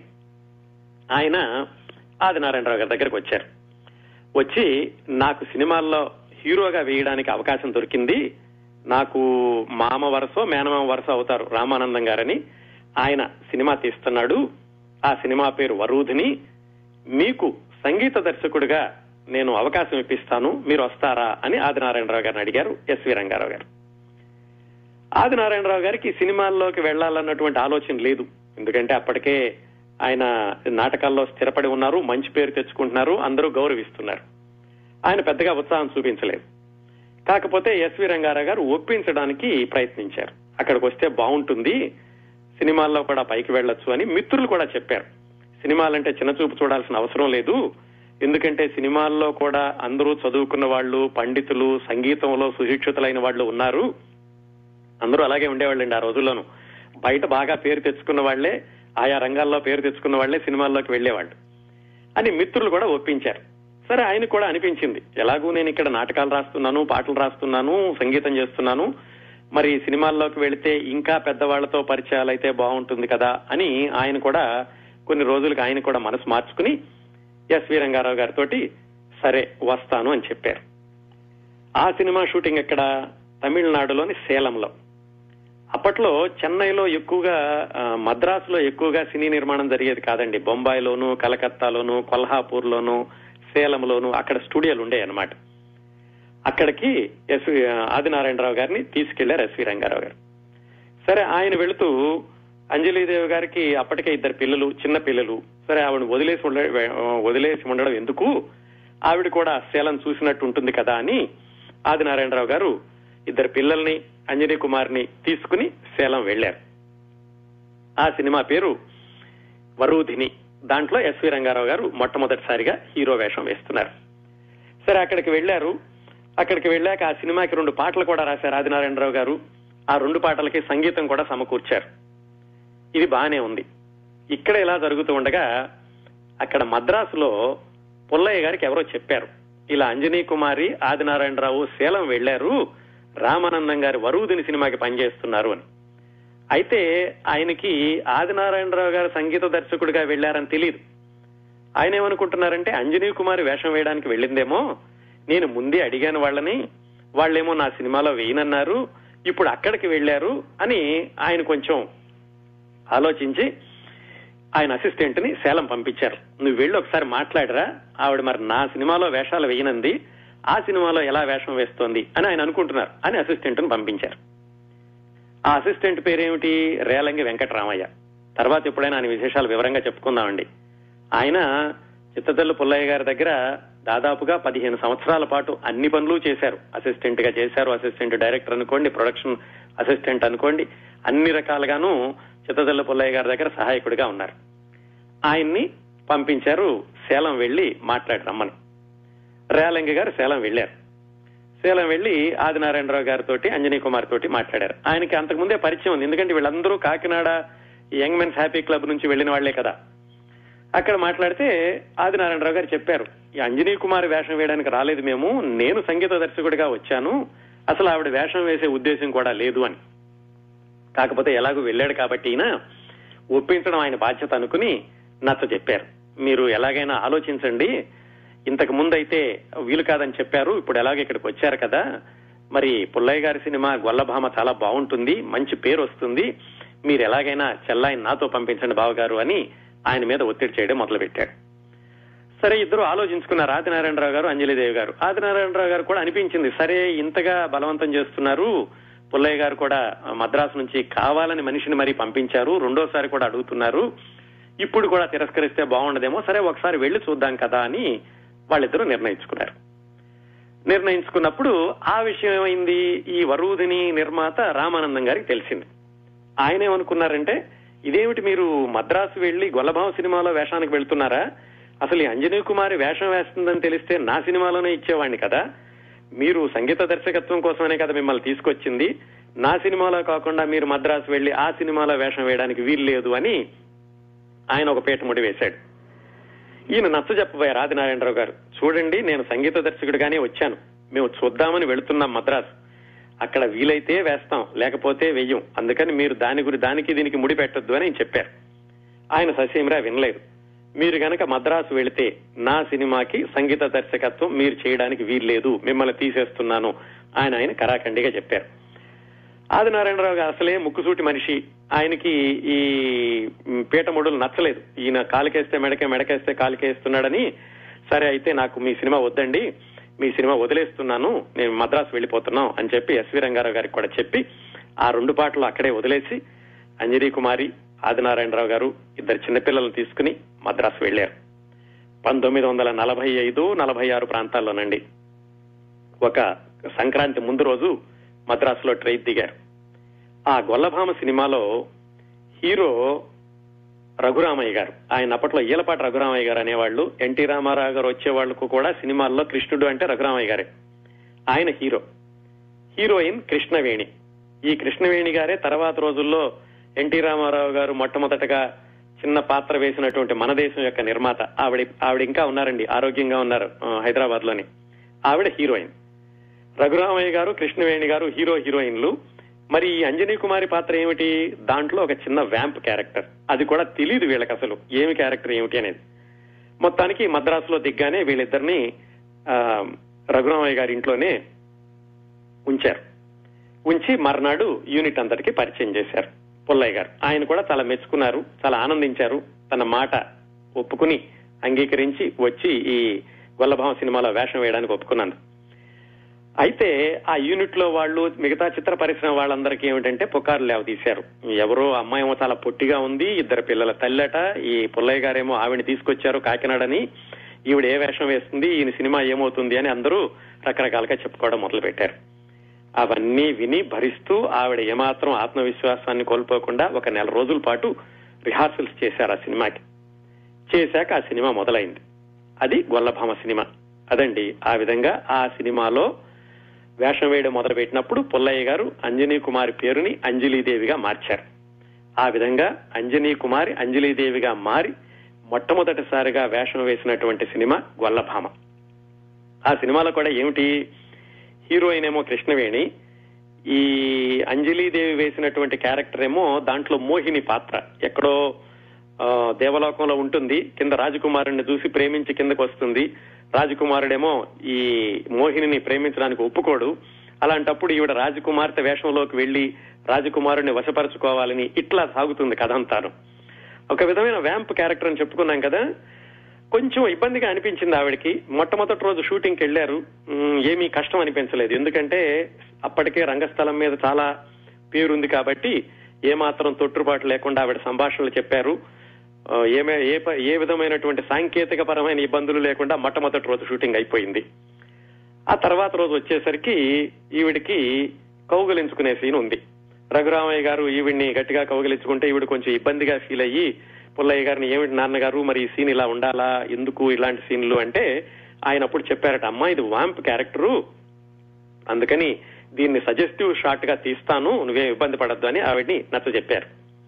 ఆయన ఆదినారాయణరావు గారి దగ్గరకు వచ్చారు వచ్చి నాకు సినిమాల్లో హీరోగా వేయడానికి అవకాశం దొరికింది నాకు మామ వరసో మేనమామ వరస అవుతారు రామానందం గారని ఆయన సినిమా తీస్తున్నాడు ఆ సినిమా పేరు వరూధిని మీకు సంగీత దర్శకుడిగా నేను అవకాశం ఇప్పిస్తాను మీరు వస్తారా అని ఆదినారాయణరావు గారిని అడిగారు ఎస్వి రంగారావు గారు ఆదినారాయణరావు గారికి సినిమాల్లోకి వెళ్లాలన్నటువంటి ఆలోచన లేదు ఎందుకంటే అప్పటికే ఆయన నాటకాల్లో స్థిరపడి ఉన్నారు మంచి పేరు తెచ్చుకుంటున్నారు అందరూ గౌరవిస్తున్నారు ఆయన పెద్దగా ఉత్సాహం చూపించలేదు కాకపోతే ఎస్వి రంగారావు గారు ఒప్పించడానికి ప్రయత్నించారు అక్కడికి వస్తే బాగుంటుంది సినిమాల్లో కూడా పైకి వెళ్ళొచ్చు అని మిత్రులు కూడా చెప్పారు సినిమాలంటే చిన్న చూపు చూడాల్సిన అవసరం లేదు ఎందుకంటే సినిమాల్లో కూడా అందరూ చదువుకున్న వాళ్ళు పండితులు సంగీతంలో సుశిక్షితులైన వాళ్ళు ఉన్నారు అందరూ అలాగే ఉండేవాళ్ళండి ఆ రోజుల్లోనూ బయట బాగా పేరు తెచ్చుకున్న వాళ్లే ఆయా రంగాల్లో పేరు తెచ్చుకున్న వాళ్లే సినిమాల్లోకి వెళ్లేవాళ్ళు అని మిత్రులు కూడా ఒప్పించారు సరే ఆయన కూడా అనిపించింది ఎలాగూ నేను ఇక్కడ నాటకాలు రాస్తున్నాను పాటలు రాస్తున్నాను సంగీతం చేస్తున్నాను మరి సినిమాల్లోకి వెళితే ఇంకా పెద్దవాళ్లతో పరిచయాలు అయితే బాగుంటుంది కదా అని ఆయన కూడా కొన్ని రోజులకు ఆయన కూడా మనసు మార్చుకుని ఎస్వి రంగారావు గారితో సరే వస్తాను అని చెప్పారు ఆ సినిమా షూటింగ్ ఎక్కడ తమిళనాడులోని సేలంలో అప్పట్లో చెన్నైలో ఎక్కువగా ఆ, మద్రాసులో ఎక్కువగా సినీ నిర్మాణం జరిగేది కాదండి బొంబాయిలోను కలకత్తాలోను కొల్హాపూర్లోను సేలంలోను అక్కడ స్టూడియోలు ఉండే అన్నమాట అక్కడికి ఎస్వి ఆదినారాయణరావు గారిని తీసుకెళ్లారు ఎస్వి రంగారావు గారు సరే ఆయన వెళుతూ అంజలీదేవి గారికి అప్పటికే ఇద్దరు పిల్లలు చిన్న పిల్లలు సరే ఆవిడ వదిలేసి ఉండ వదిలేసి ఉండడం ఎందుకు ఆవిడ కూడా సేలం చూసినట్టు ఉంటుంది కదా అని ఆదినారాయణరావు గారు ఇద్దరు పిల్లల్ని అంజనీ కుమార్ని తీసుకుని సేలం వెళ్లారు ఆ సినిమా పేరు వరూధిని దాంట్లో ఎస్వి రంగారావు గారు మొట్టమొదటిసారిగా హీరో వేషం వేస్తున్నారు సరే అక్కడికి వెళ్లారు అక్కడికి వెళ్ళాక ఆ సినిమాకి రెండు పాటలు కూడా రాశారు ఆదినారాయణరావు గారు ఆ రెండు పాటలకి సంగీతం కూడా సమకూర్చారు ఇది బానే ఉంది ఇక్కడ ఇలా జరుగుతూ ఉండగా అక్కడ మద్రాసులో పుల్లయ్య గారికి ఎవరో చెప్పారు ఇలా అంజనీ కుమారి ఆదినారాయణరావు సేలం వెళ్లారు రామానందం గారి వరువుదిని సినిమాకి పనిచేస్తున్నారు అని అయితే ఆయనకి ఆదినారాయణరావు గారు సంగీత దర్శకుడిగా వెళ్లారని తెలియదు ఆయన ఏమనుకుంటున్నారంటే అంజనీ కుమారి వేషం వేయడానికి వెళ్ళిందేమో నేను ముందే అడిగాను వాళ్ళని వాళ్ళేమో నా సినిమాలో వేయనన్నారు ఇప్పుడు అక్కడికి వెళ్లారు అని ఆయన కొంచెం ఆలోచించి ఆయన అసిస్టెంట్ ని సేలం పంపించారు నువ్వు వెళ్ళి ఒకసారి మాట్లాడరా ఆవిడ మరి నా సినిమాలో వేషాలు వేయనంది ఆ సినిమాలో ఎలా వేషం వేస్తోంది అని ఆయన అనుకుంటున్నారు అని అసిస్టెంట్ ని పంపించారు ఆ అసిస్టెంట్ పేరేమిటి రేలంగి వెంకటరామయ్య తర్వాత ఎప్పుడైనా ఆయన విశేషాలు వివరంగా చెప్పుకుందామండి ఆయన చిత్తతల్లు పుల్లయ్య గారి దగ్గర దాదాపుగా పదిహేను సంవత్సరాల పాటు అన్ని పనులు చేశారు అసిస్టెంట్ గా చేశారు అసిస్టెంట్ డైరెక్టర్ అనుకోండి ప్రొడక్షన్ అసిస్టెంట్ అనుకోండి అన్ని రకాలుగాను చిత్తతల్లు పుల్లయ్య గారి దగ్గర సహాయకుడిగా ఉన్నారు ఆయన్ని పంపించారు సేలం వెళ్లి మాట్లాడి రమ్మని రేలంగి గారు సేలం వెళ్లారు సేలం వెళ్లి ఆదినారాయణరావు గారితో అంజనీ కుమార్ తోటి మాట్లాడారు ఆయనకి అంతకుముందే పరిచయం ఉంది ఎందుకంటే వీళ్ళందరూ Kakinada young men's happy club నుంచి వెళ్లిన వాళ్లే కదా అక్కడ మాట్లాడితే ఆదినారాయణరావు గారు చెప్పారు ఈ అంజనీ కుమార్ వేషం వేయడానికి రాలేదు మేము నేను సంగీత దర్శకుడిగా వచ్చాను అసలు ఆవిడ వేషం వేసే ఉద్దేశం కూడా లేదు అని కాకపోతే ఎలాగో వెళ్ళాడు కాబట్టి ఈయన ఒప్పించడం ఆయన బాధ్యత అనుకుని నచ్చ చెప్పారు మీరు ఎలాగైనా ఆలోచించండి ఇంతకు ముందు అయితే వీలు కాదని చెప్పారు ఇప్పుడు ఎలాగో ఇక్కడికి వచ్చారు కదా మరి పుల్లయ్య గారి సినిమా గొల్లభామ చాలా బాగుంటుంది మంచి పేరు వస్తుంది మీరు ఎలాగైనా చెల్లాయిని నాతో పంపించండి బావగారు అని ఆయన మీద ఒత్తిడి చేయడం మొదలు పెట్టాడు సరే ఇద్దరు ఆలోచించుకున్నారు ఆదినారాయణరావు గారు అంజలిదేవి గారు ఆదినారాయణరావు గారు కూడా అనిపించింది సరే ఇంతగా బలవంతం చేస్తున్నారు పుల్లయ్య గారు కూడా మద్రాసు నుంచి కావాలని మనిషిని మరీ పంపించారు రెండోసారి కూడా అడుగుతున్నారు ఇప్పుడు కూడా తిరస్కరిస్తే బాగుండదేమో సరే ఒకసారి వెళ్లి చూద్దాం కదా అని వాళ్ళిద్దరూ నిర్ణయించుకున్నారు నిర్ణయించుకున్నప్పుడు ఆ విషయం ఏమైంది ఈ వరూధిని నిర్మాత రామానందం గారికి తెలిసింది ఆయన ఏమనుకున్నారంటే ఇదేమిటి మీరు మద్రాసు వెళ్లి గొల్లభావ సినిమాలో వేషానికి వెళ్తున్నారా అసలు ఈ అంజనీ కుమారి వేషం వేస్తుందని తెలిస్తే నా సినిమాలోనే ఇచ్చేవాడిని కదా మీరు సంగీత దర్శకత్వం కోసమనే కదా మిమ్మల్ని తీసుకొచ్చింది నా సినిమాలో కాకుండా మీరు మద్రాసు వెళ్లి ఆ సినిమాలో వేషం వేయడానికి వీలు లేదు అని ఆయన ఒక పీట ముడి వేశాడు ఈయన నచ్చ చెప్పబోయారు ఆదినారాయణరావు గారు చూడండి నేను సంగీత దర్శకుడిగానే వచ్చాను మేము చూద్దామని వెళుతున్నాం మద్రాసు అక్కడ వీలైతే వేస్తాం లేకపోతే వెయ్యం అందుకని మీరు దాని గురి దానికి దీనికి ముడి పెట్టొద్దు అని చెప్పారు ఆయన ససీమరా వినలేదు మీరు గనక మద్రాసు వెళితే నా సినిమాకి సంగీత దర్శకత్వం మీరు చేయడానికి వీల్లేదు మిమ్మల్ని తీసేస్తున్నాను ఆయన ఆయన కరాఖండిగా చెప్పారు ఆదినారాయణరావు గారు అసలే ముక్కుసూటి మనిషి ఆయనకి ఈ మ్, పీఠముడులు నచ్చలేదు ఈయన కాలికేస్తే మెడకే మెడకేస్తే కాలికేస్తున్నాడని సరే అయితే నాకు మీ సినిమా వద్దండి మీ సినిమా వదిలేస్తున్నాను నేను మద్రాసు వెళ్ళిపోతున్నాం అని చెప్పి ఎస్వి రంగారావు గారికి కూడా చెప్పి ఆ రెండు పాటలు అక్కడే వదిలేసి అంజనీ కుమారి ఆదినారాయణరావు గారు ఇద్దరు చిన్నపిల్లలను తీసుకుని మద్రాసు వెళ్లారు పంతొమ్మిది వందల నలభై ఐదు నలభై ఆరు ప్రాంతాల్లోనండి ఒక సంక్రాంతి ముందు రోజు మద్రాసులో ట్రైన్ దిగారు ఆ గొల్లభామ సినిమాలో హీరో రఘురామయ్య గారు ఆయన అప్పట్లో ఈలపాటి రఘురామయ్య గారు అనేవాళ్ళు ఎన్టీ రామారావు గారు వచ్చే వాళ్ళకు కూడా సినిమాల్లో కృష్ణుడు అంటే రఘురామయ్య గారే ఆయన హీరో హీరోయిన్ కృష్ణవేణి ఈ కృష్ణవేణి గారే తర్వాత రోజుల్లో ఎన్టీ రామారావు గారు మొట్టమొదటగా చిన్న పాత్ర వేసినటువంటి మన దేశం యొక్క నిర్మాత ఆవిడ ఆవిడ ఇంకా ఉన్నారండి ఆరోగ్యంగా ఉన్నారు హైదరాబాద్ లోని ఆవిడ హీరోయిన్ రఘురామయ్య గారు కృష్ణవేణి గారు హీరో హీరోయిన్లు మరి ఈ అంజనీ కుమారి పాత్ర ఏమిటి దాంట్లో ఒక చిన్న వ్యాంప్ క్యారెక్టర్ అది కూడా తెలియదు వీళ్ళకి అసలు ఏమి క్యారెక్టర్ ఏమిటి అనేది మొత్తానికి మద్రాసులో దిగ్గానే వీళ్ళిద్దరిని ఆ, రఘురామయ్య గారి ఇంట్లోనే ఉంచారు ఉంచి మర్నాడు యూనిట్ అంతటికి పరిచయం చేశారు పుల్లయ్య గారు ఆయన కూడా చాలా మెచ్చుకున్నారు చాలా ఆనందించారు తన మాట ఒప్పుకుని అంగీకరించి వచ్చి ఈ గొల్లభావం సినిమాలో వేషం వేయడానికి ఒప్పుకున్నాను అయితే ఆ యూనిట్ లో వాళ్ళు మిగతా చిత్ర పరిశ్రమ వాళ్ళందరికీ ఏమిటంటే పుకార్లు లేవ తీశారు ఎవరో అమ్మాయి ఏమో చాలా పొట్టిగా ఉంది ఇద్దరు పిల్లల తల్లట ఈ పుల్లయ్య గారేమో ఆవిడ తీసుకొచ్చారు కాకినాడని ఈవిడ ఏ వేషం వేస్తుంది ఈయన సినిమా ఏమవుతుంది అని అందరూ రకరకాలుగా చెప్పుకోవడం మొదలు పెట్టారు అవన్నీ విని భరిస్తూ ఆవిడ ఏమాత్రం ఆత్మవిశ్వాసాన్ని కోల్పోకుండా ఒక నెల రోజుల పాటు రిహార్సల్స్ చేశారు ఆ సినిమాకి చేశాక ఆ సినిమా మొదలైంది అది గొల్లభామ సినిమా అదండి ఆ విధంగా ఆ సినిమాలో వేషం వేయడం మొదలు పెట్టినప్పుడు పుల్లయ్య గారు అంజనీ కుమారి పేరుని అంజలీదేవిగా మార్చారు ఆ విధంగా అంజనీ కుమారి అంజలీదేవిగా మారి మొట్టమొదటిసారిగా వేషం వేసినటువంటి సినిమా గొల్లభామ ఆ సినిమాలో కూడా ఏమిటి హీరోయిన్ ఏమో కృష్ణవేణి ఈ అంజలీదేవి వేసినటువంటి క్యారెక్టర్ ఏమో దాంట్లో మోహిని పాత్ర ఎక్కడో ఆ, దేవలోకంలో ఉంటుంది కింద రాజకుమారుడిని చూసి ప్రేమించి కిందకు వస్తుంది రాజకుమారుడేమో ఈ మోహినిని ప్రేమించడానికి ఒప్పుకోడు అలాంటప్పుడు ఈవిడ రాజకుమార్తె వేషంలోకి వెళ్లి రాజకుమారుడిని వశపరచుకోవాలని ఇట్లా సాగుతుంది కథ అంతాను ఒక విధమైన వ్యాంప్ క్యారెక్టర్ అని చెప్పుకున్నాం కదా కొంచెం ఇబ్బందిగా అనిపించింది ఆవిడకి మొట్టమొదటి రోజు షూటింగ్కి వెళ్లారు ఉమ్, ఏమీ కష్టం అనిపించలేదు ఎందుకంటే అప్పటికే రంగస్థలం మీద చాలా పేరుంది కాబట్టి ఏమాత్రం తొట్టుబాటు లేకుండా ఆవిడ సంభాషణలు చెప్పారు ఆ, ఏమే ఏ ప- ఏ విధమైనటువంటి సాంకేతిక పరమైన ఇబ్బందులు లేకుండా మొట్టమొదటి రోజు షూటింగ్ అయిపోయింది ఆ తర్వాత రోజు వచ్చేసరికి ఈవిడికి కౌగలించుకునే సీన్ ఉంది రఘురామయ్య గారు ఈవిడ్ని గట్టిగా కౌగలించుకుంటే ఈవిడ కొంచెం ఇబ్బందిగా ఫీల్ అయ్యి పుల్లయ్య గారిని ఏమిటి నాన్నగారు మరి ఈ సీన్ ఇలా ఉండాలా ఎందుకు ఇలాంటి సీన్లు అంటే ఆయన అప్పుడు చెప్పారట అమ్మా ఇది వాంప్ క్యారెక్టరు అందుకని దీన్ని సజెస్టివ్ షార్ట్ గా తీస్తాను నువ్వేం ఇబ్బంది పడద్దు అని ఆవిడ్ని నచ్చ చెప్పారు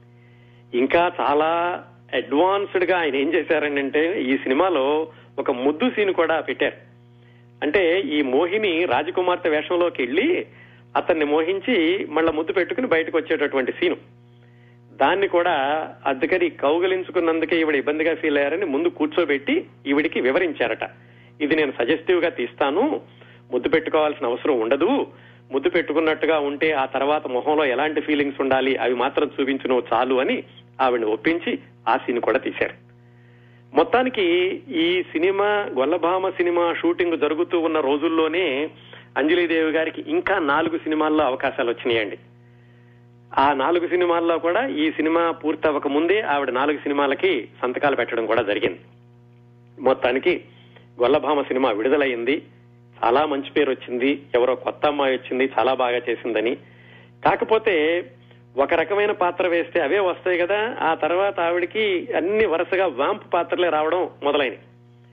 ఇంకా చాలా అడ్వాన్స్డ్ గా ఆయన ఏం చేశారంటే ఈ సినిమాలో ఒక ముద్దు సీన్ కూడా పెట్టారు అంటే ఈ మోహిని రాజకుమార్తె వేషంలోకి వెళ్లి అతన్ని మోహించి మళ్ళా ముద్దు పెట్టుకుని బయటకు వచ్చేటటువంటి సీను దాన్ని కూడా అందుకని కౌగలించుకున్నందుకే ఈవిడ ఇబ్బందిగా ఫీల్ అయ్యారని ముందు కూర్చోబెట్టి ఈవిడికి వివరించారట ఇది నేను సజెస్టివ్ గా తీస్తాను ముద్దు పెట్టుకోవాల్సిన అవసరం ఉండదు ముద్దు పెట్టుకున్నట్టుగా ఉంటే ఆ తర్వాత మొహంలో ఎలాంటి ఫీలింగ్స్ ఉండాలి అవి మాత్రం చూపించు నువ్వు చాలు అని ఆవిడని ఒప్పించి ఆ సీన్ కూడా తీశారు మొత్తానికి ఈ సినిమా గొల్లభామ సినిమా షూటింగ్ జరుగుతూ ఉన్న రోజుల్లోనే అంజలీదేవి గారికి ఇంకా నాలుగు సినిమాల్లో అవకాశాలు వచ్చినాయండి ఆ నాలుగు సినిమాల్లో కూడా ఈ సినిమా పూర్తి అవ్వక ముందే ఆవిడ నాలుగు సినిమాలకి సంతకాలు పెట్టడం కూడా జరిగింది మొత్తానికి గొల్లభామ సినిమా విడుదలైంది చాలా మంచి పేరు వచ్చింది ఎవరో కొత్త అమ్మాయి వచ్చింది చాలా బాగా చేసిందని కాకపోతే ఒక రకమైన పాత్ర వేస్తే అవే వస్తాయి కదా ఆ తర్వాత ఆవిడకి అన్ని వరుసగా వాంపు పాత్రలే రావడం మొదలైనవి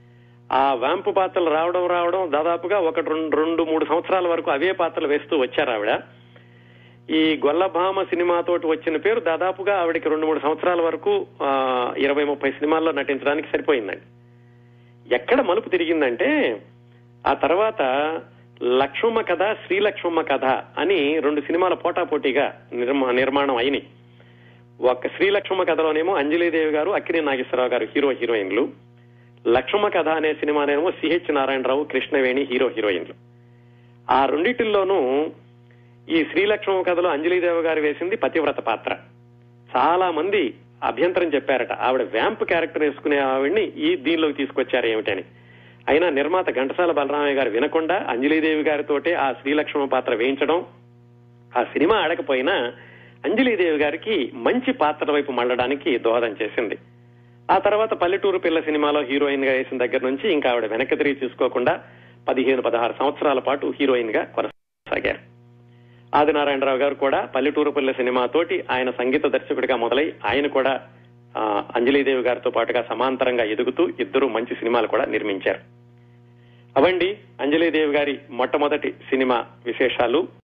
ఆ వాంపు పాత్రలు రావడం రావడం దాదాపుగా ఒక రెండు రెండు మూడు సంవత్సరాల వరకు అవే పాత్రలు వేస్తూ వచ్చారు ఆవిడ ఈ గొల్లభామ సినిమాతోటి వచ్చిన పేరు దాదాపుగా ఆవిడకి రెండు మూడు సంవత్సరాల వరకు ఆ, ఇరవై ముప్పై సినిమాల్లో నటించడానికి సరిపోయిందండి ఎక్కడ మలుపు తిరిగిందంటే ఆ తర్వాత లక్ష్మమ్మ కథ శ్రీలక్ష్మమ్మ కథ అని రెండు సినిమాల పోటాపోటీగా నిర్మా నిర్మాణం అయినాయి ఒక శ్రీలక్ష్మమ్మ కథలోనేమో అంజలీదేవి గారు అక్కినే నాగేశ్వరరావు గారు హీరో హీరోయిన్లు లక్ష్మమ్మ కథ అనే సినిమానేమో సిహెచ్ నారాయణరావు కృష్ణవేణి హీరో హీరోయిన్లు ఆ రెండిటిల్లోనూ ఈ శ్రీలక్ష్మమ్మ కథలో అంజలీదేవి గారు వేసింది పతివ్రత పాత్ర చాలా మంది అభ్యంతరం చెప్పారట ఆవిడ వ్యాంప్ క్యారెక్టర్ వేసుకునే ఆవిడ్ని ఈ దీనిలోకి తీసుకొచ్చారు ఏమిటని అయినా నిర్మాత ఘంటసాల బలరామయ్య గారు వినకుండా అంజలీదేవి గారితోటే ఆ శ్రీలక్ష్మ పాత్ర వేయించడం ఆ సినిమా ఆడకపోయినా అంజలీదేవి గారికి మంచి పాత్ర వైపు మళ్ళడానికి దోహదం చేసింది ఆ తర్వాత పల్లెటూరు పిల్ల సినిమాలో హీరోయిన్ గా వేసిన దగ్గర నుంచి ఇంకా ఆవిడ వెనక్కి తిరిగి చూసుకోకుండా పదిహేను పదహారు సంవత్సరాల పాటు హీరోయిన్ గా కొనసాగారు ఆదినారాయణరావు గారు కూడా పల్లెటూరు పిల్ల సినిమాతోటి ఆయన సంగీత దర్శకుడిగా మొదలై ఆయన కూడా ఆ, అంజలీదేవి గారితో పాటుగా సమాంతరంగా ఎదుగుతూ ఇద్దరు మంచి సినిమాలు కూడా నిర్మించారు అవండి అంజలీదేవి గారి మొట్టమొదటి సినిమా విశేషాలు